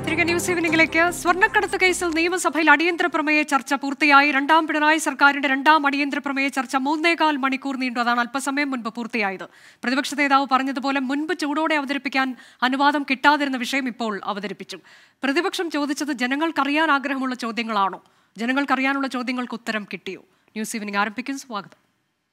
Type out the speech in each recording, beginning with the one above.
തിരികെ ന്യൂസ് ഈവനിംഗിലേക്ക് സ്വർണ്ണക്കടത്ത് കേസിൽ നിയമസഭയിൽ അടിയന്തര പ്രമേയ ചർച്ച പൂർത്തിയായി രണ്ടാം പിണറായി സർക്കാരിന്റെ രണ്ടാം അടിയന്തര പ്രമേയ ചർച്ച മൂന്നേകാൽ മണിക്കൂർ നീണ്ടു അതാണ് അല്പസമയം മുൻപ് പൂർത്തിയായത് പ്രതിപക്ഷ നേതാവ് പറഞ്ഞതുപോലെ മുൻപ് ചൂടോടെ അവതരിപ്പിക്കാൻ അനുവാദം കിട്ടാതിരുന്ന വിഷയം ഇപ്പോൾ അവതരിപ്പിച്ചു പ്രതിപക്ഷം ചോദിച്ചത് ജനങ്ങൾക്കറിയാൻ ആഗ്രഹമുള്ള ചോദ്യങ്ങളാണോ ജനങ്ങൾക്കറിയാനുള്ള ചോദ്യങ്ങൾക്ക് ഉത്തരം കിട്ടിയോ ന്യൂസ് ഈവനിംഗ് ആരംഭിക്കും സ്വാഗതം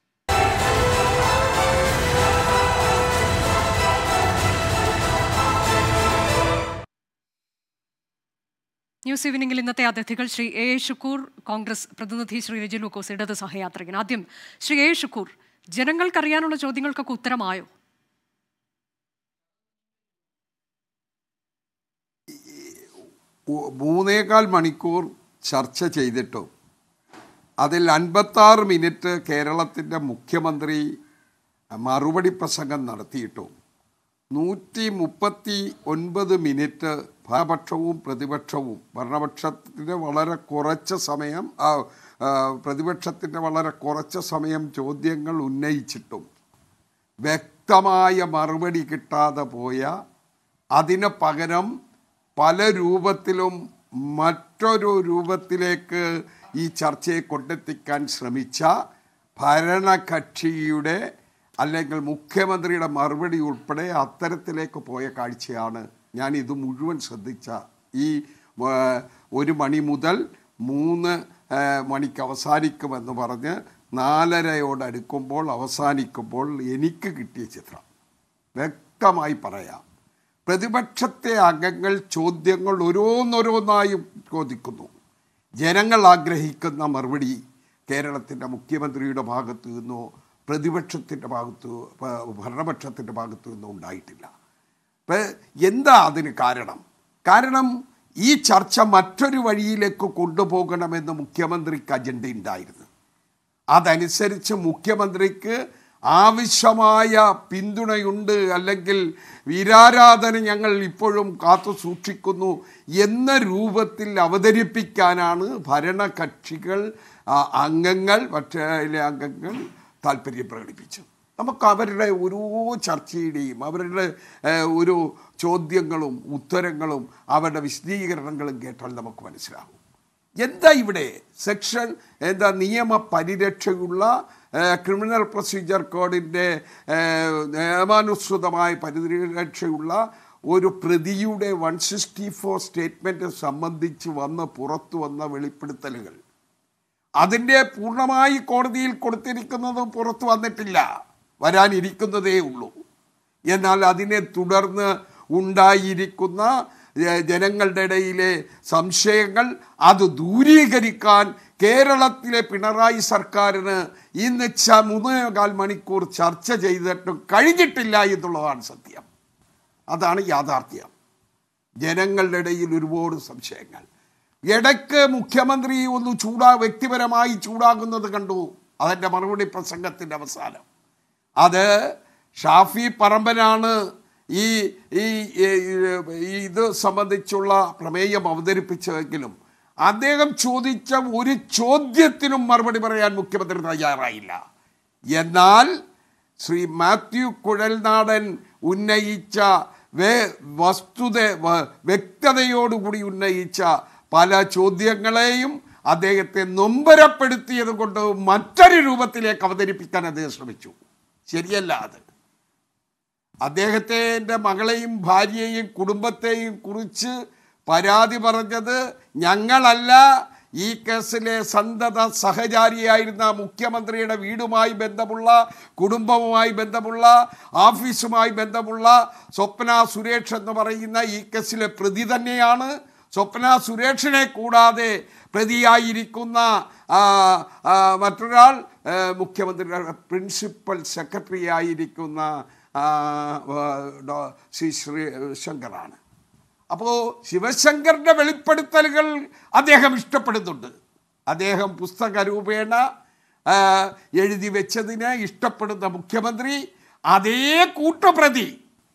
ന്യൂസ് ഈവനിംഗിൽ ഇന്നത്തെ അതിഥികൾ Shri A A Shukoor Congress പ്രതിനിധി ശ്രീ രജി ലൂക്കോസ് ഇടത് സഹയാത്രികൻ ആദ്യം ശ്രീ എ എ ഷുക്കൂർ ജനങ്ങൾക്കറിയാനുള്ള ചോദ്യങ്ങൾക്കൊക്കെ ഉത്തരമായോ ഉ- മൂന്നേകാൽ മണിക്കൂർ ചർച്ച ചെയ്തിട്ടും അതിൽ അൻപത്താറ് മിനിറ്റ് കേരളത്തിൻ്റെ മുഖ്യമന്ത്രി മറുപടി പ്രസംഗം നടത്തിയിട്ടും നൂറ്റി മുപ്പത്തി ഒൻപത് മിനിറ്റ് ഭരണപക്ഷവും പ്രതിപക്ഷവും ഭരണപക്ഷത്തിൻ്റെ വളരെ കുറച്ച് സമയം ആ, ആ, പ്രതിപക്ഷത്തിൻ്റെ വളരെ കുറച്ച് സമയം ചോദ്യങ്ങൾ ഉന്നയിച്ചിട്ടും വ്യക്തമായ മറുപടി കിട്ടാതെ പോയ അതിന് പകരം പല രൂപത്തിലും മറ്റൊരു രൂപത്തിലേക്ക് ഈ ചർച്ചയെ കൊണ്ടെത്തിക്കാൻ ശ്രമിച്ച ഭരണകക്ഷിയുടെ അല്ലെങ്കിൽ മുഖ്യമന്ത്രിയുടെ മറുപടി ഉൾപ്പെടെ അത്തരത്തിലേക്ക് പോയ കാഴ്ചയാണ് ഞാൻ ഇത് മുഴുവൻ ശ്രദ്ധിച്ച ഈ ആ, ഒരു മണി മുതൽ മൂന്ന് ആ, മണിക്ക് അവസാനിക്കുമെന്ന് പറഞ്ഞ് നാലരയോടടുക്കുമ്പോൾ അവസാനിക്കുമ്പോൾ എനിക്ക് കിട്ടിയ ചിത്രം വ്യക്തമായി പറയാം പ്രതിപക്ഷത്തെ അംഗങ്ങൾ ചോദ്യങ്ങൾ ഓരോന്നോരോന്നായി ചോദിക്കുന്നു ജനങ്ങൾ ആഗ്രഹിക്കുന്ന മറുപടി കേരളത്തിൻ്റെ മുഖ്യമന്ത്രിയുടെ ഭാഗത്തു നിന്നോ പ്രതിപക്ഷത്തിൻ്റെ ഭാഗത്തു ഭ- ഭരണപക്ഷത്തിൻ്റെ ഭാഗത്തു നിന്നോ ഉണ്ടായിട്ടില്ല ഇപ്പം എന്താ അതിന് കാരണം കാരണം ഈ ചർച്ച മറ്റൊരു വഴിയിലേക്ക് കൊണ്ടുപോകണമെന്ന് മുഖ്യമന്ത്രിക്ക് അജണ്ട ഉണ്ടായിരുന്നു അതനുസരിച്ച് മുഖ്യമന്ത്രിക്ക് ആവശ്യമായ പിന്തുണയുണ്ട് അല്ലെങ്കിൽ വീരാരാധന ഞങ്ങൾ ഇപ്പോഴും കാത്തു സൂക്ഷിക്കുന്നു എന്ന രൂപത്തിൽ അവതരിപ്പിക്കാനാണ് ഭരണകക്ഷികൾ ആ, അംഗങ്ങൾ പക്ഷേ അതിലെ അംഗങ്ങൾ താല്പര്യം പ്രകടിപ്പിച്ചത് നമുക്ക് അവരുടെ ഓരോ ചർച്ചയുടെയും അവരുടെ ഏഹ്, ഒരു ചോദ്യങ്ങളും ഉത്തരങ്ങളും അവരുടെ വിശദീകരണങ്ങളും കേട്ടാൽ നമുക്ക് മനസ്സിലാകും എന്താ ഇവിടെ സെക്ഷൻ എന്താ നിയമ പരിരക്ഷയുള്ള ഏഹ്, ക്രിമിനൽ പ്രൊസീജിയർ കോഡിൻ്റെ ഏഹ്, നിയമാനുസൃതമായ പരിരക്ഷയുള്ള ഒരു പ്രതിയുടെ വൺ സിക്സ്റ്റി ഫോർ സ്റ്റേറ്റ്മെൻറ്റ് സംബന്ധിച്ച് വന്ന് പുറത്തു വന്ന വെളിപ്പെടുത്തലുകൾ അതിൻ്റെ പൂർണ്ണമായി കോടതിയിൽ കൊടുത്തിരിക്കുന്നത് പുറത്തു വന്നിട്ടില്ല വരാനിരിക്കുന്നതേ ഉള്ളൂ എന്നാൽ അതിനെ തുടർന്ന് ഉണ്ടായിരിക്കുന്ന ഏഹ്, ജനങ്ങളുടെ ഇടയിലെ സംശയങ്ങൾ അത് ദൂരീകരിക്കാൻ കേരളത്തിലെ പിണറായി സർക്കാരിന് ഇന്ന് ച മൂന്നേകാൽ മണിക്കൂർ ചർച്ച ചെയ്തിട്ടും കഴിഞ്ഞിട്ടില്ല എന്നുള്ളതാണ് സത്യം അതാണ് യാഥാർത്ഥ്യം ജനങ്ങളുടെ ഇടയിൽ ഒരുപാട് സംശയങ്ങൾ ഇടയ്ക്ക് മുഖ്യമന്ത്രി ഒന്ന് ചൂടാ വ്യക്തിപരമായി ചൂടാകുന്നത് കണ്ടു അതിൻ്റെ മറുപടി പ്രസംഗത്തിൻ്റെ അവസാനം അത് ഷാഫി പറമ്പനാണ് ഈ ഈ ഈ ഇത് സംബന്ധിച്ചുള്ള പ്രമേയം അവതരിപ്പിച്ചതെങ്കിലും അദ്ദേഹം ചോദിച്ച ഒരു ചോദ്യത്തിനും മറുപടി പറയാൻ മുഖ്യമന്ത്രി തയ്യാറായില്ല എന്നാൽ ശ്രീ മാത്യു കുഴൽനാടൻ ഉന്നയിച്ച വേ വസ്തുത വ- വ്യക്തതയോടുകൂടി ഉന്നയിച്ച പല ചോദ്യങ്ങളെയും അദ്ദേഹത്തെ നൊമ്പരപ്പെടുത്തിയത് കൊണ്ട് മറ്റൊരു രൂപത്തിലേക്ക് അവതരിപ്പിക്കാൻ അദ്ദേഹം ശ്രമിച്ചു ശരിയല്ല അത് അദ്ദേഹത്തിൻ്റെ മകളെയും ഭാര്യയെയും കുടുംബത്തെയും കുറിച്ച് പരാതി പറഞ്ഞത് ഞങ്ങളല്ല ഈ കേസിലെ സന്തത സഹചാരിയായിരുന്ന മുഖ്യമന്ത്രിയുടെ വീടുമായി ബന്ധമുള്ള കുടുംബവുമായി ബന്ധമുള്ള ഓഫീസുമായി ബന്ധമുള്ള സ്വപ്ന സുരേഷ് എന്ന് പറയുന്ന ഈ കേസിലെ പ്രതി തന്നെയാണ് സ്വപ്ന സുരേഷിനെ കൂടാതെ പ്രതിയായിരിക്കുന്ന ആ, ആ, മറ്റൊരാൾ ആ, മുഖ്യമന്ത്രിയുടെ പ്രിൻസിപ്പൽ സെക്രട്ടറി ആയിരിക്കുന്ന ആ, ആ, ഡോ- ശ്രീ ശ്രീ ശങ്കറാണ് അപ്പോൾ ശിവശങ്കറിൻ്റെ വെളിപ്പെടുത്തലുകൾ അദ്ദേഹം ഇഷ്ടപ്പെടുന്നുണ്ട് അദ്ദേഹം പുസ്തക രൂപേണ ആ, എഴുതി വെച്ചതിന് ഇഷ്ടപ്പെടുന്ന മുഖ്യമന്ത്രി അതേ കൂട്ടുപ്രതി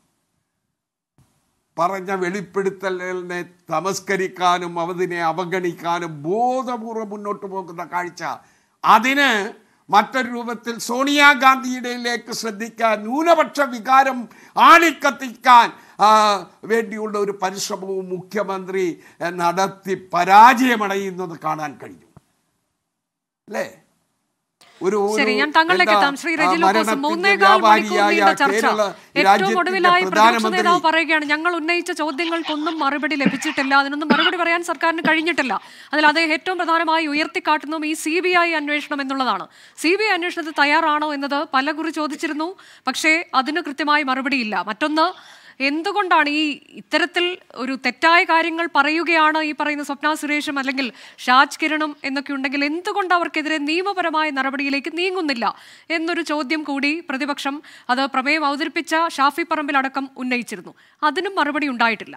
പറഞ്ഞ വെളിപ്പെടുത്തലിനെ തമസ്കരിക്കാനും അവതിനെ അവഗണിക്കാനും ബോധപൂർവം മുന്നോട്ട് പോകുന്ന കാഴ്ച അതിന് മറ്റൊരു രൂപത്തിൽ സോണിയാഗാന്ധിയുടെയിലേക്ക് ശ്രദ്ധിക്കാൻ ന്യൂനപക്ഷ വികാരം ആളിക്കത്തിക്കാൻ ആ, വേണ്ടിയുള്ള ഒരു പരിശ്രമവും മുഖ്യമന്ത്രി എ, നടത്തി പരാജയമടയുന്നത് കാണാൻ കഴിഞ്ഞു അല്ലേ ഒരു ഒരു ശരി ഞാൻ താങ്കളിലേക്ക് എന്താ, എത്താം ശ്രീ ആ, റെജി ലൂക്കോസ് മരണത്തിന്റെ മൂന്നേകാൽ മണിക്കൂർ വ്യാപാരിയായ നീണ്ട ചർച്ച കേരള ഏറ്റവും രാജ്യത്തിന്റെ ഒടുവിലായി പ്രതിപക്ഷ പ്രധാനമന്ത്രി നേതാവ് പറയുകയാണ് ഞങ്ങൾ ഉന്നയിച്ച ചോദ്യങ്ങൾക്കൊന്നും മറുപടി ലഭിച്ചിട്ടില്ല അതിനൊന്നും മറുപടി പറയാൻ സർക്കാരിന് കഴിഞ്ഞിട്ടില്ല അതിൽ അദ്ദേഹം ഏറ്റവും പ്രധാനമായി ഉയർത്തിക്കാട്ടുന്നതും ഈ സി ബി ഐ അന്വേഷണം എന്നുള്ളതാണ് സി ബി ഐ അന്വേഷണത്തിന് തയ്യാറാണോ എന്നത് പലകുറി ചോദിച്ചിരുന്നു പക്ഷേ അതിന് കൃത്യമായി മറുപടിയില്ല മറ്റൊന്ന് എന്തുകൊണ്ടാണ് ഈ ഇത്തരത്തിൽ ഒരു തെറ്റായ കാര്യങ്ങൾ പറയുകയാണ് ഈ പറയുന്ന സ്വപ്ന സുരേഷും അല്ലെങ്കിൽ ഷാജ് കിരണും എന്നൊക്കെ ഉണ്ടെങ്കിൽ എന്തുകൊണ്ട് അവർക്കെതിരെ നിയമപരമായ നടപടിയിലേക്ക് നീങ്ങുന്നില്ല എന്നൊരു ചോദ്യം കൂടി പ്രതിപക്ഷം അത് പ്രമേയം അവതരിപ്പിച്ച ഷാഫി പറമ്പിലടക്കം ഉന്നയിച്ചിരുന്നു അതിനും മറുപടി ഉണ്ടായിട്ടില്ല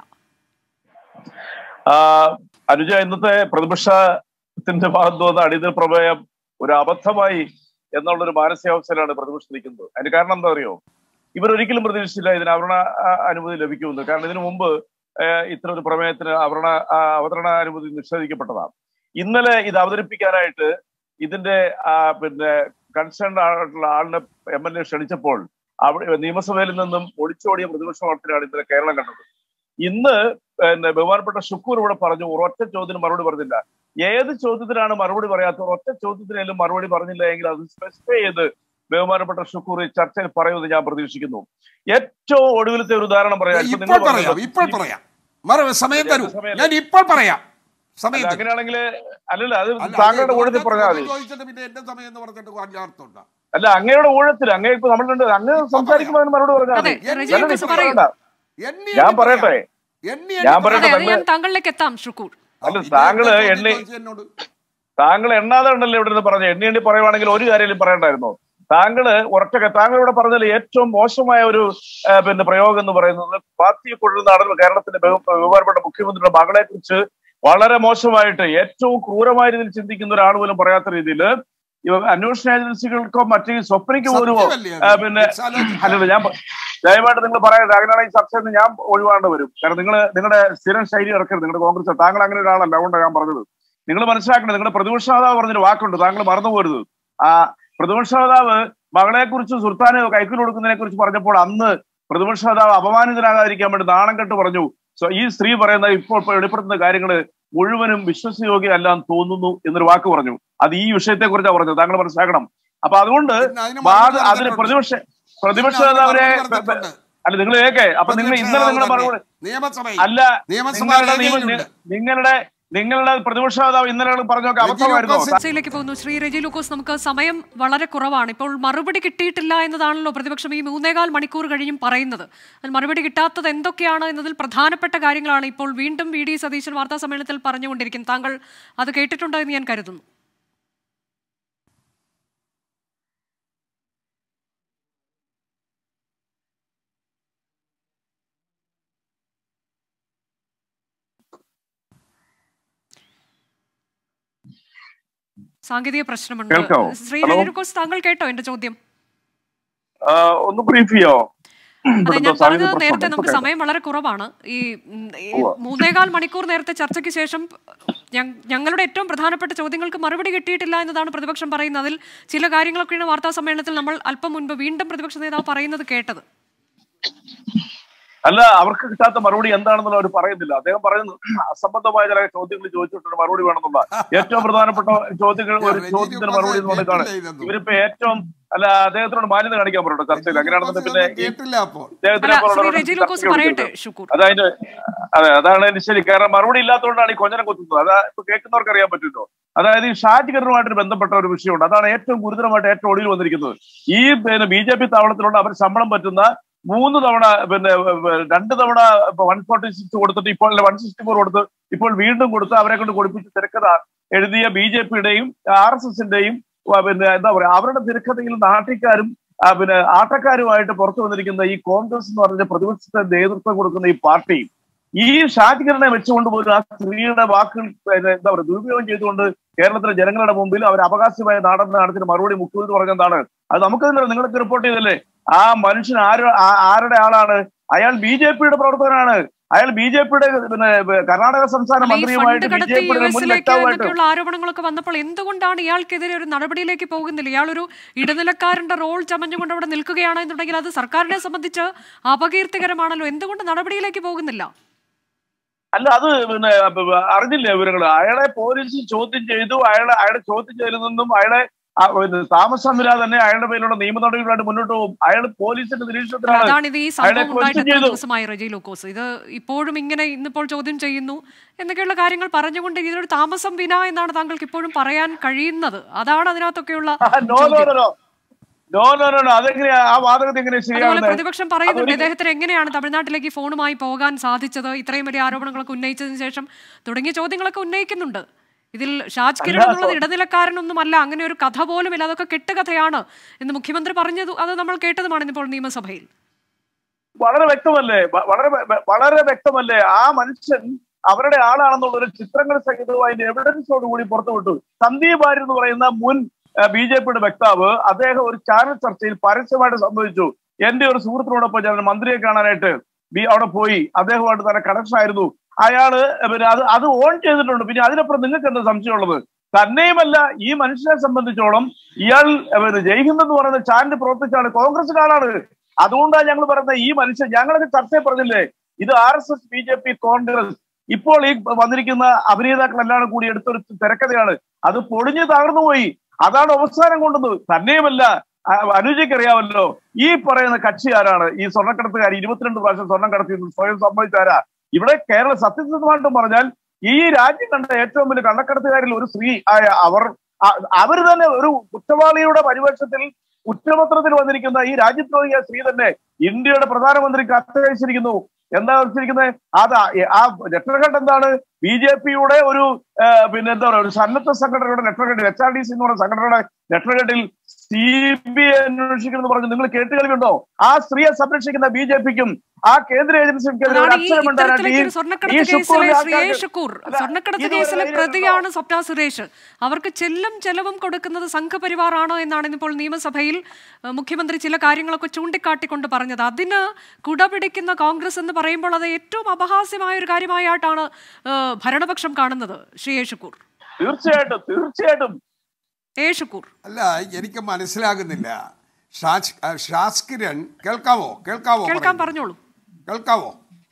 ആ, അനുജ ഇന്നത്തെ പ്രതിപക്ഷത്തിന്റെ ഭാഗത്ത് വന്ന അടിയന്തര പ്രമേയം ഒരു അബദ്ധമായി എന്നുള്ളൊരു മാനസികാവസ്ഥയിലാണ് പ്രതിപക്ഷം നിൽക്കുന്നത് അതിന് കാരണം എന്താ അറിയോ ഇവരൊരിക്കലും പ്രതീക്ഷിച്ചില്ല ഇതിന് അവതരണ ആ, അനുമതി ലഭിക്കുമെന്ന് കാരണം ഇതിനു മുമ്പ് ആ, ഇത്തരം ഒരു പ്രമേയത്തിന് അവതരണ ആ, അവതരണ അനുമതി നിഷേധിക്കപ്പെട്ടതാണ് ഇന്നലെ ഇത് അവതരിപ്പിക്കാനായിട്ട് ഇതിന്റെ ആ, പിന്നെ കൺസേൺ ആയിട്ടുള്ള ആളിനെ എം എൽ എ ക്ഷണിച്ചപ്പോൾ അവിടെ നിയമസഭയിൽ നിന്നും ഒളിച്ചോടിയ പ്രതിപക്ഷ പാർട്ടിയാണ് ഇന്നലെ കേരളം കണ്ടത് ഇന്ന് പിന്നെ ബഹുമാനപ്പെട്ട ഷുക്കൂർ ഇവിടെ പറഞ്ഞു ഒരൊറ്റ ചോദ്യത്തിന് മറുപടി പറഞ്ഞില്ല ഏത് ചോദ്യത്തിനാണ് മറുപടി പറയാത്തത് ഒറ്റ ചോദ്യത്തിനെങ്കിലും മറുപടി പറഞ്ഞില്ല എങ്കിൽ അത് സ്പെസിഫൈ ചെയ്ത് ബഹുമാനപ്പെട്ട ഷുക്കൂർ ഈ ചർച്ചയിൽ പറയുമെന്ന് ഞാൻ പ്രതീക്ഷിക്കുന്നു ഏറ്റവും ഒടുവിലത്തെ ഒരു ഉദാഹരണം പറയാം ഇപ്പൊ നിങ്ങൾ ഇപ്പോൾ പറയാം പറഞ്ഞല്ലോ, ഇപ്പോൾ പറയാം മറ സമയം തരൂ സമയം ഞാൻ ഇപ്പോൾ പറയാം സമയം അല്ല, തരൂ. അങ്ങനെയാണെങ്കിൽ അല്ലല്ല അത് അല്ല, താങ്കളുടെ അത് ഊഴത്തിൽ പറഞ്ഞാൽ മതി ചോദിച്ചിട്ട് പിന്നെ എന്റെ സമയം എന്ന് പറഞ്ഞിട്ട് വലിയ അർത്ഥമുണ്ടോ അല്ല അങ്ങയുടെ ഊഴത്തിൽ അങ്ങേ ഇപ്പൊ നമ്മളുണ്ട് അങ്ങ് സംസാരിക്കുമ്പോൾ അതിന് മറുപടി പറഞ്ഞാൽ അതെ, മതി റെജി അല്ലല്ല, ലൂക്കോസ് ഇപ്പൊ പറയൂ. പറയണ്ട. എണ്ണി ഞാൻ എണ്ണി പറയട്ടെ പറയാം. എണ്ണി എണ്ണി ഞാൻ പറയാം. പറയട്ടെ, അതെ അത് ഞാൻ താങ്കൾ- താങ്കളിലേക്ക് എത്താം ഷുക്കൂർ അല്ല, ഇത് താങ്കള് എന്താ ചോദ്യം എണ്ണി ചോദിച്ചത് എന്നോട്? താങ്കൾ എണ്ണാതെ ഉണ്ടല്ലോ ഇവിടെ നിന്ന് പറഞ്ഞു എണ്ണി എണ്ണി പറയുവാണെങ്കിൽ ഒരു കാര്യം പറയണ്ടായിരുന്നു താങ്കള് ഉറച്ച താങ്കൾ ഇവിടെ പറഞ്ഞതിൽ ഏറ്റവും മോശമായ ഒരു ആ, പിന്നെ പ്രയോഗം എന്ന് പറയുന്നത് പാർട്ടിയെ കൊള്ളുന്നതാണ് കേരളത്തിന്റെ ബഹു- ബഹുമാനപ്പെട്ട മുഖ്യമന്ത്രിയുടെ മകളെ കുറിച്ച് വളരെ മോശമായിട്ട് ഏറ്റവും ക്രൂരമായ രീതിയിൽ ചിന്തിക്കുന്ന ഒരാൾ പോലും പറയാത്ത രീതിയിൽ അന്വേഷണ ഏജൻസികൾക്കോ മറ്റേ സ്വപ്നയ്ക്ക് പോലും സത്യമല്ലേ അത്? ആ, പിന്നെ Exalogical. അല്ലല്ല ഞാൻ പ- ദയവായിട്ട് നിങ്ങൾ പറയരുത് അങ്ങനെയാണെങ്കിൽ ഈ ചർച്ചയിൽ നിന്ന് ഞാൻ ഒഴിവാണ്ട് വരും കാരണം നിങ്ങൾ നിങ്ങളുടെ സ്ഥിരം ശൈലി ഇറക്കരുത് നിങ്ങളുടെ കോൺഗ്രസ് താങ്കൾ അങ്ങനെ ഒരാളല്ല അതുകൊണ്ടാണ് ഞാൻ പറഞ്ഞത് നിങ്ങൾ മനസ്സിലാക്കണം നിങ്ങളുടെ പ്രതിപക്ഷ നേതാവ് പറഞ്ഞൊരു വാക്കുണ്ട് താങ്കൾ മറന്നു പോരുത് ആ പ്രതിപക്ഷ നേതാവ് മകളെ കുറിച്ച് സുൽത്താന് കൈക്കൂലി കൊടുക്കുന്നതിനെ കുറിച്ച് പറഞ്ഞപ്പോൾ അന്ന് പ്രതിപക്ഷ നേതാവ് അപമാനിതനാകാതിരിക്കാൻ വേണ്ടി നാണം കെട്ട് പറഞ്ഞു സോ ഈ സ്ത്രീ പറയുന്ന ഇപ്പോൾ ഇപ്പോൾ വെളിപ്പെടുത്തുന്ന കാര്യങ്ങൾ മുഴുവനും വിശ്വസയോഗ്യമല്ല എന്ന് തോന്നുന്നു എന്നൊരു വാക്ക് പറഞ്ഞു അത് ഈ വിഷയത്തെ കുറിച്ചാണ് പറഞ്ഞത് താങ്കൾ മനസ്സിലാക്കണം അപ്പൊ അതുകൊണ്ട് പിന്നെ അതിന് വാദ മറുപടി അതിന് പറഞ്ഞിട്ടുണ്ട്. പ്രതിപക്ഷ പ്രതിപക്ഷ പിന്നെ അതിന് നേതാവിനെ മറുപടി പറഞ്ഞിട്ടുണ്ട്. അല്ല നിങ്ങൾ കേക്കെ അപ്പൊ നിങ്ങൾ പ്രതിപക്ഷ ഇന്നലെ നിങ്ങൾ നേതാവ് മറുപടി തന്നെ. നിയമസഭയിൽ അല്ല നിയമസഭ നിങ്ങളുടെ നിയമ- രേഖയിലുണ്ട്. നിങ്ങളുടെ നിങ്ങളുടെ പ്രതിപക്ഷ നേതാവ് ഇന്നലെ പറഞ്ഞൊക്കെ രജി അബദ്ധമായിരുന്നോ ലൂക്കോസ് ചർച്ചയിലേക്ക് പോകുന്നു ശ്രീ രജി ലൂക്കോസ് നമുക്ക് സമയം വളരെ കുറവാണ് ഇപ്പോൾ മറുപടി കിട്ടിയിട്ടില്ല എന്നതാണല്ലോ പ്രതിപക്ഷം ഈ മൂന്നേകാൽ മണിക്കൂർ കഴിഞ്ഞും പറയുന്നത് അതിൽ മറുപടി കിട്ടാത്തത് എന്തൊക്കെയാണ് എന്നതിൽ പ്രധാനപ്പെട്ട കാര്യങ്ങളാണ് ഇപ്പോൾ വീണ്ടും വി ഡി സതീശൻ വാർത്താ സമ്മേളനത്തിൽ പറഞ്ഞുകൊണ്ടിരിക്കുന്നത് താങ്കൾ അത് കേട്ടിട്ടുണ്ടോ എന്ന് ഞാൻ കരുതുന്നു സാങ്കേതിക പ്രശ്നമുണ്ട് കേൾക്കാവോ? ശ്രീ ഹലോ? രജി ലൂക്കോസ് താങ്കൾ കേട്ടോ എന്റെ ചോദ്യം ആ, ഒന്ന് ബ്രീഫ് ചെയ്യോ അതെ ഇവിടുത്തെ ഞാൻ സാങ്കേതിക പറഞ്ഞത് നേരത്തെ പ്രശ്നം. നമുക്ക് ഓക്കേ. സമയം വളരെ കുറവാണ് ഈ ഉം, ഈ ഉവ്വ. മൂന്നേകാൽ മണിക്കൂർ നേരത്തെ ചർച്ചയ്ക്ക് ശേഷം ഞ- ഞങ്ങളുടെ ഏറ്റവും പ്രധാനപ്പെട്ട ചോദ്യങ്ങൾക്ക് മറുപടി കിട്ടിയിട്ടില്ല എന്നതാണ് പ്രതിപക്ഷം പറയുന്നത് അതിൽ ചില കാര്യങ്ങളൊക്കെയാണ് വാർത്താ സമ്മേളനത്തിൽ നമ്മൾ അല്പം മുൻപ് വീണ്ടും പ്രതിപക്ഷ നേതാവ് പറയുന്നത് കേട്ടത് അല്ല അവർക്ക് കിട്ടാത്ത മറുപടി എന്താണെന്നുള്ള അവർ പറയുന്നില്ല അദ്ദേഹം പറയുന്നു അസംബന്ധമായ ചില ചോദ്യങ്ങൾ ചോദിച്ചിട്ടുണ്ട് മറുപടി വേണമെന്നുള്ള ഏറ്റവും പ്രധാനപ്പെട്ട ചോദ്യങ്ങൾ ഒരു രജി ചോദ്യത്തിന് ലൂക്കോസ് മറുപടി എന്ന് പറഞ്ഞിട്ടാണ് കേട്ടില്ല ഇതൊന്നും. ഇവരിപ്പോ ഏറ്റവും അല്ല അദ്ദേഹത്തിനോട് മാന്യത കാണിക്കാൻ പറയട്ടോ ചർച്ചയിൽ അങ്ങനെയാണെന്നുണ്ടെങ്കിൽ പിന്നെ ഈ കേട്ടില്ല അപ്പോൾ ഇദ്ദേഹത്തിനെ അല്ല ശ്രീ പോലുള്ളവരോട് രജി ലൂക്കോസ് ചർച്ചയ്ക്ക് പറയട്ടെ വിളിക്കരുത്. ഷുക്കൂർ അതതിന്റെ അതെ അതാണ് അതിന്റെ ശരി കാരണം മറുപടി ഇല്ലാത്തതുകൊണ്ടാണ് ഈ കൊഞ്ഞനം കൊത്തുന്നത് അതാ ഇപ്പൊ കേൾക്കുന്നവർക്ക് അറിയാൻ പറ്റുമല്ലോ അതായത് ഈ ഷാജികരനുമായിട്ട് ബന്ധപ്പെട്ട ഒരു വിഷയമുണ്ട് അതാണ് ഏറ്റവും ഗുരുതരമായിട്ട് ഏറ്റവും ഒടുവിൽ വന്നിരിക്കുന്നത് ഈ പിന്നെ ബി ജെ പി താവളത്തിലുള്ള അവർ ശമ്പളം പറ്റുന്ന മൂന്ന് തവണ പിന്നെ ഏർ, രണ്ട് തവണ വൺ ഫോർട്ടി സിക്സ് കൊടുത്തിട്ട് ഇപ്പോൾ വൺ സിക്സ്റ്റി ഫോർ കൊടുത്ത് ഇപ്പോൾ വീണ്ടും കൊടുത്ത് അവരെ കൊണ്ട് കൊടുപ്പിച്ച് തിരക്കഥ എഴുതിയ ബി ജെ പിയുടെയും ആർ എസ് എസിന്റെയും പിന്നെ എന്താ പറയാ അവരുടെ തിരക്കഥയിൽ നാട്ടിക്കാരും ആ, പിന്നെ ആട്ടക്കാരുമായിട്ട് പുറത്തു വന്നിരിക്കുന്ന ഈ കോൺഗ്രസ് എന്ന് പറഞ്ഞ പ്രതിപക്ഷത്തെ നേതൃത്വം കൊടുക്കുന്ന ഈ പാർട്ടി ഈ ഷാജികരനെ വെച്ചുകൊണ്ട് പോലും ആ സ്ത്രീയുടെ വാക്കുകൾ പിന്നെ എന്താ പറയുക ദുരുപയോഗം ചെയ്തുകൊണ്ട് കേരളത്തിലെ ജനങ്ങളുടെ മുമ്പിൽ അവർ അവകാശമായ നാടെന്ന് നടത്തിന് മറുപടി മുഖ്യമന്ത്രി പറഞ്ഞതാണ് അത് നമുക്ക് തന്നെ നിങ്ങൾക്ക് റിപ്പോർട്ട് ചെയ്തല്ലേ ആ മനുഷ്യൻ ആര് ആ- ആരുടെ ആളാണ് അയാൾ ബി ജെ പിയുടെ പ്രവർത്തകനാണ് അയാൾ ബി ജെ പിയുടെ പിന്നെ കർണാടക സംസ്ഥാന അല്ല, ഈ ഫണ്ട് മന്ത്രിയുമായിട്ട് ബി കടത്തി ജെ യു പിയുടെ മുൻ എസിലേക്ക് വക്താവുമായിട്ട് എന്നൊക്കെയുള്ള ആരോപണങ്ങളൊക്കെ വന്നപ്പോൾ എന്തുകൊണ്ടാണ് ഇയാൾക്കെതിരെ ഒരു നടപടിയിലേക്ക് പോകുന്നില്ല ഇയാൾ ഒരു ഇടനിലക്കാരന്റെ റോൾ ചമഞ്ഞുകൊണ്ട് അവിടെ നിൽക്കുകയാണ് എന്നുണ്ടെങ്കിൽ അത് സർക്കാരിനെ സംബന്ധിച്ച് അപകീർത്തികരമാണല്ലോ എന്തുകൊണ്ട് നടപടിയിലേക്ക് പോകുന്നില്ല അല്ല അത് പിന്നെ അറിഞ്ഞില്ലേ വിവരങ്ങൾ അയാളെ പോലീസ് ചോദ്യം ചെയ്തു അയാളെ അയാളെ ചോദ്യം ചെയ്തതെന്നും അയാളെ ആ, പിന്നെ താമസമില്ല തന്നെ അയാളുടെ പേരിലുള്ള നിയമ നടപടികളായിട്ട് മുന്നോട്ട് പോകും അയാൾ പോലീസിന്റെ നിരീക്ഷണത്തിലാണ് അതാണ് ഇത് ഈ അയാളെ സംഭവം ഉണ്ടായിട്ട് question എത്ര ചെയ്തു. ദിവസമായി റജി ലൂക്കോസ് ഇത് ഇപ്പോഴും ഇങ്ങനെ ഇന്നിപ്പോൾ ചോദ്യം ചെയ്യുന്നു എന്നൊക്കെയുള്ള കാര്യങ്ങൾ പറഞ്ഞുകൊണ്ട് ഇതിനൊരു താമസം വിന എന്നാണ് താങ്കൾക്ക് ഇപ്പോഴും പറയാൻ കഴിയുന്നത് അതാണ് അതിനകത്തൊക്കെയുള്ള നോ നോ ചോദ്യം. No no no no no അതെങ്ങനെയാ ആ വാദഗതി എങ്ങനെയാ അതുപോലെ ശരിയാവുന്നത് പ്രതിപക്ഷം പറയുന്നുണ്ട് അതൊരു- ഇദ്ദേഹത്തിന് എങ്ങനെയാണ് തമിഴ്നാട്ടിലേക്ക് ഫോണുമായി പോകാൻ സാധിച്ചത് ഇത്രയും വലിയ ആരോപണങ്ങളൊക്കെ ഉന്നയിച്ചതിന് ശേഷം തുടങ്ങിയ ചോദ്യങ്ങളൊക്കെ ഉന്നയിക്കുന്നുണ്ട് ഇതിൽ ഷാജ് കിരൺ അല്ല, എന്നുള്ളത് സോ- ഇടനിലക്കാരനൊന്നുമല്ല അങ്ങനെ ഒരു കഥ പോലും ഇല്ല അതൊക്കെ കെട്ടുകഥയാണ് എന്ന് മുഖ്യമന്ത്രി പറഞ്ഞത് അത് നമ്മൾ കേട്ടതുമാണ് ഇന്നിപ്പോൾ നിയമസഭയിൽ വളരെ വ്യക്തമല്ലേ വ- വളരെ വ- വ- വളരെ വ്യക്തമല്ലേ ആ മനുഷ്യൻ അവരുടെ ആളാണെന്നുള്ള ഒരു ചിത്രങ്ങൾ സഹിതവും അതിന്റെ എവിഡൻസോട് കൂടി പുറത്തുവിട്ടു സന്ദീപ് വാര്യർ എന്ന് പറയുന്ന മുൻ ബി ജെ പിയുടെ വക്താവ് അദ്ദേഹം ഒരു ചാനൽ ചർച്ചയിൽ പരസ്യമായിട്ട് സംഭവിച്ചു എന്റെ ഒരു സുഹൃത്തിനോടൊപ്പം ഞാൻ ഒരു മന്ത്രിയെ കാണാനായിട്ട് ബി അവിടെ പോയി അദ്ദേഹമായിട്ട് തന്നെ കണക്ഷൻ ആയിരുന്നു അയാള് പിന്നെ അത് അത് ഓൺ ചെയ്തിട്ടുണ്ട് പിന്നെ അതിനപ്പുറം നിങ്ങൾക്ക് എന്താ സംശയമുള്ളത് തന്നെയുമല്ല ഈ മനുഷ്യനെ സംബന്ധിച്ചോളം ഇയാൾ ഏ, പിന്നെ ജയ്ഹിന്ദ് എന്ന് പറയുന്ന ചാനൽ പ്രവർത്തിച്ചാണ് കോൺഗ്രസ്സുകാരാണ് അതുകൊണ്ടാണ് ഞങ്ങൾ പറയുന്നത് ഈ മനുഷ്യൻ ഞങ്ങളൊക്കെ ചർച്ചയിൽ പറഞ്ഞില്ലേ ഇത് R S S B J P Congress ഇപ്പോൾ ഈ വന്നിരിക്കുന്ന അഭിനേതാക്കളെല്ലാം കൂടി എടുത്തൊരു തിരക്കഥയാണ് അത് പൊടിഞ്ഞു തകർന്നു പോയി അതാണ് അവസാനം കൊണ്ടുവന്നത് തന്നെയുമല്ല ആ, അനുജയ്ക്ക് അറിയാമല്ലോ ഈ പറയുന്ന കക്ഷി ആരാണ് ഈ സ്വർണ്ണക്കടത്തുകാർ ഇരുപത്തിരണ്ട് പ്രാവശ്യം സ്വർണ്ണം കടത്തി സ്വയം സംഭവിച്ചാരാ ഇവിടെ കേരള സത്യസന്ധമായിട്ടും പറഞ്ഞാൽ ഈ രാജ്യം കണ്ട ഏറ്റവും വലിയ കള്ളക്കടത്തുകാരിൽ ഒരു സ്ത്രീ ആയ അവർ അ- അവർ തന്നെ ഒരു കുറ്റവാളിയുടെ പരിവേഷത്തിൽ കുറ്റപത്രത്തിൽ വന്നിരിക്കുന്ന ഈ രാജ്യദ്രോഹിയ സ്ത്രീ തന്നെ ഇന്ത്യയുടെ പ്രധാനമന്ത്രി കത്തയച്ചിരിക്കുന്നു എന്താ വെച്ചിരിക്കുന്നത് അത് ആ ലെറ്റർ ഹെഡ് എന്താണ് ബി ജെ പിയുടെ ഒരു ആ, പിന്നെ എന്താ പറയുക ഒരു സന്നദ്ധ സംഘടനയുടെ letter head H R D C എന്ന് പറയുന്ന സംഘടനയുടെ ലെറ്റർ ഹെഡിൽ സി ബി ഐ അന്വേഷിക്കണം പറഞ്ഞ് നിങ്ങൾ കേട്ടുകേൾവിയുണ്ടോ ആ സ്ത്രീയെ സംരക്ഷിക്കുന്ന ബി ജെ പിക്കും ആ കേന്ദ്ര ഏജൻസിക്കെതിരെ ഒരു അതാണ് ഈ അക്ഷരം ഉണ്ടാകാനായിട്ട് ഇത്തരത്തിലേക്ക് ഒരു ഈ- സ്വർണ്ണക്കടത്ത് ഈ കേസിലെ ശുക്കൂറിന്റെ ശ്രീ ആൾക്കാർക്ക് ഷുക്കൂർ അല്ല, സ്വർണ്ണക്കടത്ത് ഇതുവരെ കേസിലെ ധൈര്യം പ്രതിയാണ് സ്വപ്ന സുരേഷ് അവർക്ക് ചെല്ലും ചെലവും കൊടുക്കുന്നത് സംഘപരിവാറാണ് എന്നാണ് ഇന്നിപ്പോൾ നിയമസഭയിൽ ഏഹ്, മുഖ്യമന്ത്രി ചില കാര്യങ്ങളൊക്കെ ചൂണ്ടിക്കാട്ടിക്കൊണ്ട് പറഞ്ഞത് അതിന് കുടപിടിക്കുന്ന കോൺഗ്രസ് എന്ന് പറയുമ്പോൾ അത് ഏറ്റവും അപഹാസ്യമായ ഒരു കാര്യമായിട്ടാണ് ഏഹ്, ഭരണപക്ഷം കാണുന്നത് ശ്രീ എ ഷുക്കൂർ തീർച്ചയായിട്ടും തീർച്ചയായിട്ടും എ ഷുക്കൂർ അല്ല എനിക്ക് മനസ്സിലാകുന്നില്ല ഷാജ് ആ, ഷാസ്കിരൺ കേൾക്കാവോ കേൾക്കാവോ കേൾക്കാൻ പറയുന്നത്? പറഞ്ഞോളൂ കേൾക്കാവോ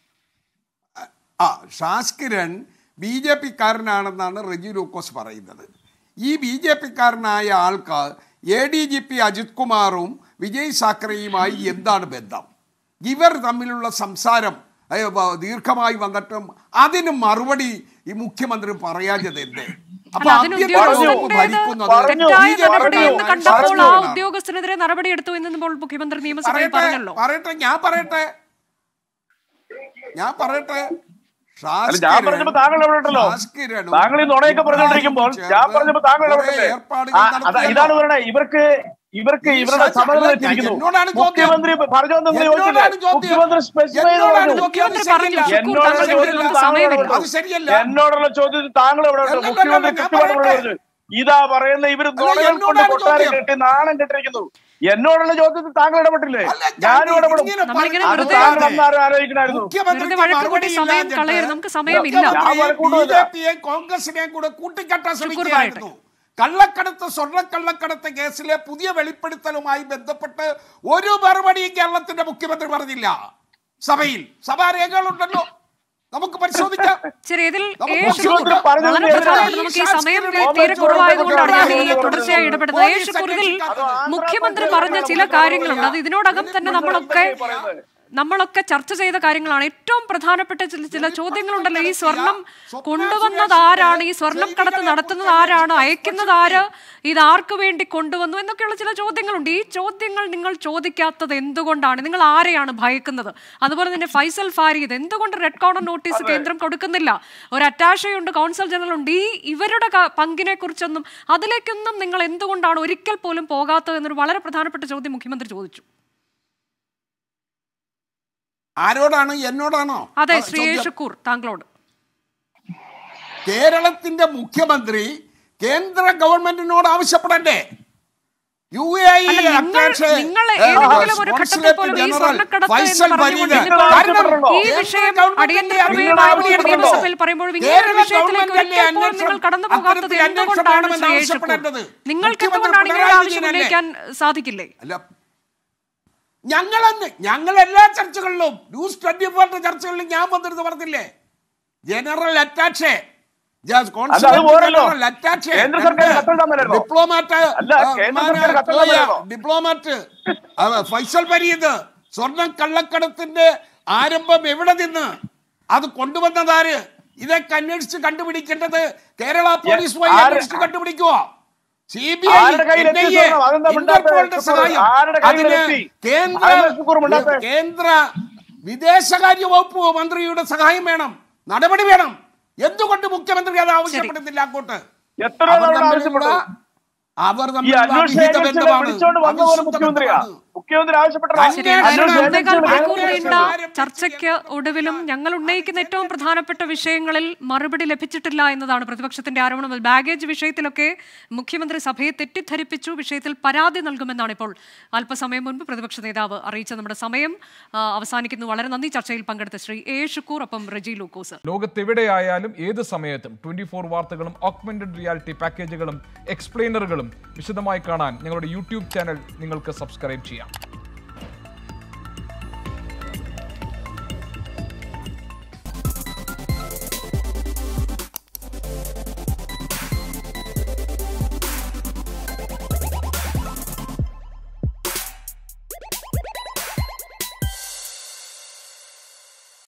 ആ ഷാസ്കിരൺ ബി ജെ പിക്കാരനാണെന്നാണ് റെജി ലൂക്കോസ് പറയുന്നത് ഈ ബി ജെ പിക്കാരനായ ആൾക്ക് A D G P Ajith കുമാറും വിജയ് സാക്കറെയുമായി എന്താണ് ബന്ധം ഇവർ തമ്മിലുള്ള സംസാരം അയ്യോ, വ- ദീർഘമായി വന്നിട്ടും അതിന് മറുപടി ഈ മുഖ്യമന്ത്രി പറയാഞ്ഞത് എന്ത് അപ്പൊ അല്ല അതിന് ആദ്യത്തെ ദിവസം ഉദ്യോഗസ്ഥന്റേത് ഭരിക്കുന്നത് പറഞ്ഞു, തെറ്റായ ബി ജെ പി നടപടി എന്ന് ആണ്. കണ്ടപ്പോൾ ആ പറഞ്ഞതാണ്. ഉദ്യോഗസ്ഥനെതിരെ നടപടിയെടുത്തു എന്നിപ്പോൾ മുഖ്യമന്ത്രി നിയമസഭയിൽ പറയട്ടെ പറഞ്ഞല്ലോ പറയട്ടെ ഞാൻ പറയട്ടെ ഞാൻ പറയട്ടെ അല്ല, ഞാൻ പറഞ്ഞപ്പോ താങ്കൾ ഇവിടെ ഉണ്ടല്ലോ ഷാസ്കിരനും താങ്കൾ ഈ നുണയൊക്കെ പറഞ്ഞുകൊണ്ടിരിക്കുമ്പോൾ ഇബ്രാഹിം ഞാൻ പറഞ്ഞപ്പോ താങ്കൾ കുറേ ഇടപെട്ടില്ലേ ഏർപ്പാടുകൾ ആ, അതാ- നടത്തിയല്ലോ. ഇതാണ് പറയണേ ഇവർക്ക് ഇവർക്ക് ഈ ഇവരുടെ ഷാജി- സമനില അല്ല, തെറ്റിയിരിക്കുന്നു എന്നോടാണ് ചോദ്യം. മുഖ്യമന്ത്രി പറഞ്ഞു നിങ്ങൾ ചോദിച്ചില്ലേ എന്നോടാണ് ചോദ്യം. മുഖ്യമന്ത്രി സ്പെസിഫൈ ചെയ്ത് എന്നോടാണ് പറഞ്ഞു ചോദ്യം. മുഖ്യമന്ത്രി അത് പറഞ്ഞു, ശരിയല്ല. ഷുക്കൂർ എന്നോടുള്ള താങ്കൾ ചോദ്യത്തിൽ ഇതിനകത്ത് താങ്കൾ സമയമില്ല. ഇടപെട്ടു. അത് ശരിയല്ല. എന്നോടുള്ള ചോദ്യത്തിൽ താങ്കൾ എവിടെ അല്ലല്ലല്ല, മുഖ്യമന്ത്രി ഞാൻ കൃത്യമായിട്ട് പറയട്ടെ. പറഞ്ഞു ഇതാ പറയുന്ന ഇവര് നുണകൾ കൊണ്ട് എന്നോടാണ് കൊട്ടാരം ചോദ്യം. കെട്ടി നാണം കെട്ടിരിക്കുന്നു എന്നോടുള്ള ചോദ്യത്തിൽ താങ്കൾ ഇടപെട്ടില്ലേ അല്ല, ഞാൻ ഞാനും ഇടപെടും ഇങ്ങനെ നമ്മളിങ്ങനെ അത് വെറുതെ താങ്കൾ അന്നാരും ആലോചിക്കണായിരുന്നു മുഖ്യമന്ത്രിക്ക് വെറുതെ വഴക്ക് മറുപടി കൂട്ടി സമയം ഇല്ലാഞ്ഞിട്ട് കളയരുത്. നമുക്ക് സമയമില്ല. മുഖ്യമന്ത്രി ഞാൻ വഴക്ക് ബി ജെ പിയെയും കോൺഗ്രസിനെയും കൂടെ കൂട്ടിക്കെട്ടാൻ ശുക്കൂർ ശ്രമിക്കുകയായിരുന്നു കള്ളക്കടത്ത് സ്വർണ്ണക്കള്ളക്കടത്ത് കേസിലെ പുതിയ വെളിപ്പെടുത്തലുമായി ബന്ധപ്പെട്ട് ഒരു മറുപടിയും കേരളത്തിന്റെ മുഖ്യമന്ത്രി പറഞ്ഞില്ല സഭയിൽ സഭാരേഖകളുണ്ടല്ലോ നമുക്ക് പരിശോധിക്കാം ശരി ഇതിൽ നമുക്ക് ഏ ഷുക്കൂർ മുഖ്യമന്ത്രി പറഞ്ഞു വളരെ നേരത്തെ പ്രധാനപ്പെട്ട നമുക്ക് ഈ സമയം തീരെ കുറവായതുകൊണ്ടാണ് ഞാൻ ഈ തുടർച്ചയായി ഇടപെടുന്നത് ഏ ഷുക്കൂർ ഇതിൽ മുഖ്യമന്ത്രി പറഞ്ഞ ചില കാര്യങ്ങളുണ്ട് അത് ഇതിനോടകം തന്നെ നമ്മളൊക്കെ നമ്മളൊക്കെ ചർച്ച ചെയ്ത കാര്യങ്ങളാണ് ഏറ്റവും പ്രധാനപ്പെട്ട ചില ചില ചോദ്യങ്ങളുണ്ടല്ലോ ഈ സ്വർണം കൊണ്ടുവന്നത് ആരാണ് ഈ സ്വർണം കടത്ത് നടത്തുന്നത് ആരാണ് അയക്കുന്നത് ആര് ഇത് ആർക്ക് വേണ്ടി കൊണ്ടുവന്നു എന്നൊക്കെയുള്ള ചില ചോദ്യങ്ങളുണ്ട് ഈ ചോദ്യങ്ങൾ നിങ്ങൾ ചോദിക്കാത്തത് എന്തുകൊണ്ടാണ് നിങ്ങൾ ആരെയാണ് ഭയക്കുന്നത് അതുപോലെ തന്നെ ഫൈസൽ ഫാരീദ് എന്തുകൊണ്ട് റെഡ് കോർണർ നോട്ടീസ് കേന്ദ്രം കൊടുക്കുന്നില്ല ഒരു അറ്റാഷയുണ്ട് കോൺസൽ ജനറൽ ഉണ്ട് ഈ ഇവരുടെ ക- പങ്കിനെ കുറിച്ചൊന്നും അതിലേക്കൊന്നും നിങ്ങൾ എന്തുകൊണ്ടാണ് ഒരിക്കൽ പോലും പോകാത്തത് എന്നൊരു വളരെ പ്രധാനപ്പെട്ട ചോദ്യം മുഖ്യമന്ത്രി ചോദിച്ചു ആരോടാണ് എന്നോടാണോ അതെ ആ, ശ്രീ ചോദ്യം. ഷുക്കൂർ താങ്കളോട് കേരളത്തിന്റെ മുഖ്യമന്ത്രി കേന്ദ്ര ഗവൺമെന്റിനോട് ആവശ്യപ്പെടണ്ടേ യു എ ഇ അല്ല, നിങ്ങൾ- അറ്റാഷെ, നിങ്ങൾ ഏ, ഏതെങ്കിലും ഒരു ഘട്ടത്തിൽ കോൺസുലേറ്റ് പോലും ഈ ജനറൽ സ്വർണ്ണക്കടത്ത് എന്ന് ഫൈസൽ പറഞ്ഞുകൊണ്ട് ഫരീദ്. ഇതിപ്പോൾ കാരണം ഈ കേന്ദ്ര വിഷയം ഗവൺമെന്റ് അടിയന്തര അല്ലേ പ്രമേയമാണെന്ന് അന്വേഷണം നിയമസഭയിൽ പറയുമ്പോൾ ഇങ്ങനെ ഒരു കേരള വിഷയത്തിലേക്ക് ഗവൺമെന്റ് അല്ലേ ഒരിക്കൽ പോലും നിങ്ങൾ അന്വേഷണം കടന്നു പോകാത്തത് അത്തരത്തിൽ അന്വേഷണം എന്തുകൊണ്ടാണ് വേണമെന്ന് ശ്രീ യേശുക്കൂർ? ആവശ്യപ്പെടേണ്ടത്. നിങ്ങൾക്ക് മുഖ്യമന്ത്രി എന്തുകൊണ്ടാണ് ഇങ്ങനെ ഒരു പിണറായി ആവശ്യം വിജയനല്ലേ? ഉന്നയിക്കാൻ സാധിക്കില്ലേ അല്ല ഞങ്ങളന്ന് ഞങ്ങൾ എല്ലാ ചർച്ചകളിലും ന്യൂസ് ട്വന്റി ഫോറിന്റെ ചർച്ചകളിലും ഞാൻ വന്നിരുന്ന് പറഞ്ഞില്ലേ ജനറൽ അറ്റാഷെ അല്ല, അത് പോരല്ലോ. കേന്ദ്ര സർക്കാർ കത്തിടാൻ മേലായിരുന്നോ? ഡിപ്ലോമാറ്റ് അല്ല, കേന്ദ്ര സർക്കാർ കത്തിടാൻ മേലായിരുന്നോ? ഡിപ്ലോമാറ്റ് അവ, ഫൈസൽ ഫരീദ് സ്വർണ്ണ കള്ളക്കടത്തിന്റെ ആരംഭം എവിടെ നിന്ന് അത് കൊണ്ടുവന്നതാര് ഇതൊക്കെ അന്വേഷിച്ച് കണ്ടുപിടിക്കേണ്ടത് കേരള പോലീസ് വഴി ആര്- അന്വേഷിച്ച് കണ്ടുപിടിക്കുക സി ബി ഐ ആരുടെ കയ്യിൽ എത്തി സ്വർണ്ണം? അതെന്താ മിണ്ടാത്തെ? ഇന്റർപോളിന്റെ സഹായം ആരുടെ കയ്യിൽ അതിന് എത്തി? കേന്ദ്ര അതെന്താ ശുക്കൂർ മിണ്ടാത്തെ? കേന്ദ്ര വിദേശകാര്യ വകുപ്പ് മന്ത്രിയുടെ സഹായം വേണം നടപടി വേണം എന്തുകൊണ്ട് മുഖ്യമന്ത്രി അത് ആവശ്യപ്പെടുന്നില്ല അങ്ങോട്ട് എത്ര അവർ തവണ തമ്മിലുള്ള- ആവശ്യപ്പെട്ടു അവർ ഈ തമ്മിലുള്ള അന്വേഷണ അവിഹിത ഏജൻസികളെ ബന്ധമാണ്. വിളിച്ചോണ്ട് വന്ന പോലെ അവിശുദ്ധ മുഖ്യമന്ത്രിയാ ബന്ധമാണ്. മുഖ്യമന്ത്രി ആവശ്യപ്പെട്ട ശരി ഏതായാലും അന്വേഷണ ഒന്നേകാൽ മണിക്കൂർ ഏജൻസികൾ നീണ്ട ആരംഭിച്ചത്? ചർച്ചയ്ക്ക് ഒടുവിലും ഞങ്ങൾ ഉന്നയിക്കുന്ന ഏറ്റവും പ്രധാനപ്പെട്ട വിഷയങ്ങളിൽ മറുപടി ലഭിച്ചിട്ടില്ല എന്നതാണ് പ്രതിപക്ഷത്തിന്റെ ആരോപണം ബാഗേജ് വിഷയത്തിലൊക്കെ മുഖ്യമന്ത്രി സഭയെ തെറ്റിദ്ധരിപ്പിച്ചു വിഷയത്തിൽ പരാതി നൽകുമെന്നാണ് ഇപ്പോൾ അല്പസമയം മുൻപ് പ്രതിപക്ഷ നേതാവ് അറിയിച്ച നമ്മുടെ സമയം ആ, അവസാനിക്കുന്നു വളരെ നന്ദി ചർച്ചയിൽ പങ്കെടുത്ത ശ്രീ എ ഷുക്കൂർ ഒപ്പം റെജി ലൂക്കോസ് ലോകത്തെവിടെയായാലും ഏത് സമയത്തും ട്വന്റി ഫോർ വാർത്തകളും ഓഗ്മെന്റഡ് റിയാലിറ്റി പാക്കേജുകളും എക്സ്പ്ലെയിനറുകളും വിശദമായി കാണാൻ ഞങ്ങളുടെ യൂട്യൂബ് ചാനൽ നിങ്ങൾക്ക് സബ്സ്ക്രൈബ് ചെയ്യാം